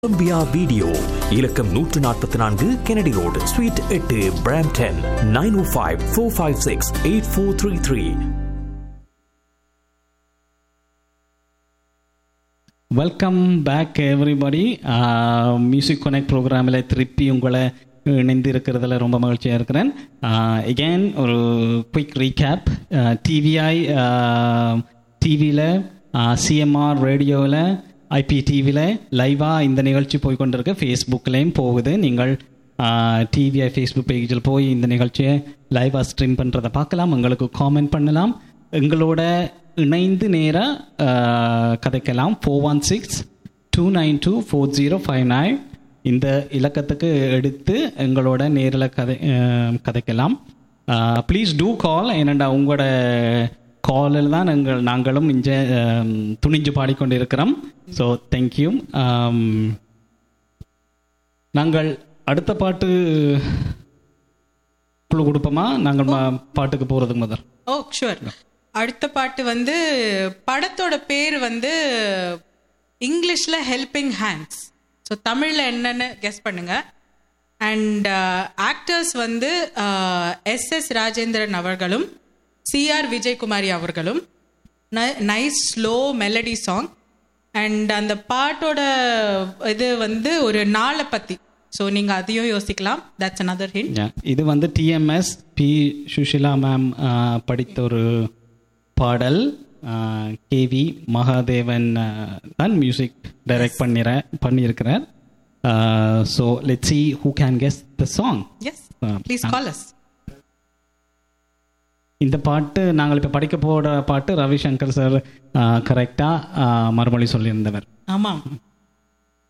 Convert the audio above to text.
Colombia video இலக்கம் நூற்று நாற்பத்தி நான்கு கெனடி ரோடு ஸ்வீட் எட்டு Brampton nine oh five four five six eight four three three welcome back everybody music connect ப்ரோக்ராமில் திருப்பி உங்களை இணைந்து இருக்கிறதுல ரொம்ப மகிழ்ச்சியாக இருக்கிறேன் எகெயின் ஒரு குயிக் ரீகேப் டிவிஐ டிவியில் சிஎம்ஆர் ரேடியோவில் ஐபிடிவியில் லைவாக இந்த நிகழ்ச்சி போய் கொண்டிருக்கு ஃபேஸ்புக்லேயும் போகுது நீங்கள் டிவிஐ ஃபேஸ்புக் பேஜில் போய் இந்த நிகழ்ச்சியை லைவாக ஸ்ட்ரீம் பண்ணுறதை பார்க்கலாம் உங்களுக்கு காமெண்ட் பண்ணலாம் எங்களோட இணைந்து நேராக கதைக்கலாம் four one six two nine two four zero five nine இந்த இலக்கத்துக்கு எடுத்து எங்களோட நேரில் கதை அஹ், கதைக்கலாம் ப்ளீஸ் டூ கால் ஏனண்டா உங்களோட காலில் தான் எங்கள் நாங்களும் இங்கே துணிஞ்சு பாடிக்கொண்டிருக்கிறோம் ஸோ தேங்க்யூ நாங்கள் அடுத்த பாட்டு குழு கொடுப்போமா நாங்கள் ம- பாட்டுக்கு போகிறதுக்கு முதல் ஓ ஷுவர் அடுத்த பாட்டு வந்து படத்தோட பேர் வந்து இங்கிலீஷ்ல ஹெல்பிங் ஹேண்ட்ஸ் ஸோ தமிழ்ல என்னன்னு கெஸ் பண்ணுங்க அண்ட் ஆக்டர்ஸ் வந்து எஸ் எஸ் ராஜேந்திரன் அவர்களும் சிஆர் விஜயகுமாரி அவர்களும் nice slow melody song and அந்த பாட்டோட இது வந்து ஒரு நாளை பத்தி ஸோ நீங்க அதையும் யோசிக்கலாம் தட்ஸ் another hint Yeah. இது வந்து டிஎம்எஸ் பி சுஷிலா மேம் படித்த ஒரு பாடல் கேவி மகாதேவன் ஆஹ், தான் மியூசிக் டைரக்ட் பண்ணிற பண்ணியிருக்கிறார் so let see who can guess the song yes please call us இந்த பாட்டு நாங்கள் இப்போ படிக்க போகிற பாட்டு ரவிசங்கர் சார் கரெக்டாக மறுமொழி சொல்லியிருந்தவர் ஆமாம்